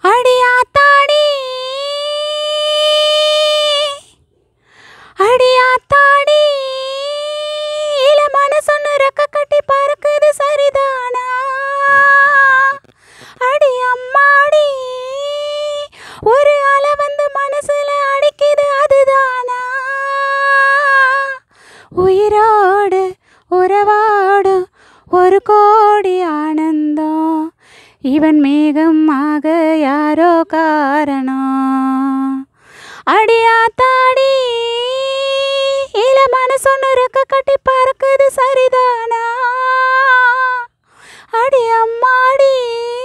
அடியாத்தாடி அடியாத்தாடி இல மனசொன்னு ரெக்க கட்டி பறக்குது சரிதானா அடி அம்மாடி ஒரு அலை வந்து மனசுல அடிக்குது அதுதானா உயிரோடு உறவாடும் ஒரு கோடி ஆனந்தம் இவன் மேகமாக யாரோ காரணம் அடியாத்தாடி இல மனசொன்னு ரெக்க கட்டி பறக்குது சரிதானா அடி அம்மாடி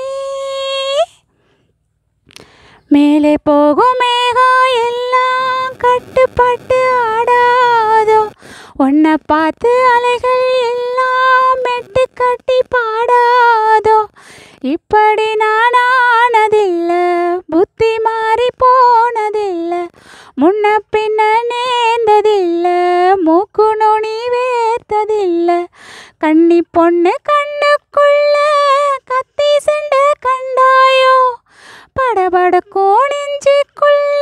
மேலே போகும் மேகம் எல்லாம் கட்டுப்பட்டு ஆடாதோ உன்னை பார்த்து அலைகள் எல்லாம் மெட்டு கட்டி பாடாதோ இப்படி நான் ஆனதில்ல புத்தி மாறி போனதில்ல முன்ன பின்ன நேர்ந்ததில்ல மூக்கு நுனி வேர்த்ததில்ல கண்ணி பொண்ணு கண்ணுக்குள்ள கத்தி சண்டை கண்டாயோ படபடக்கும் நெஞ்சுக்குள்ள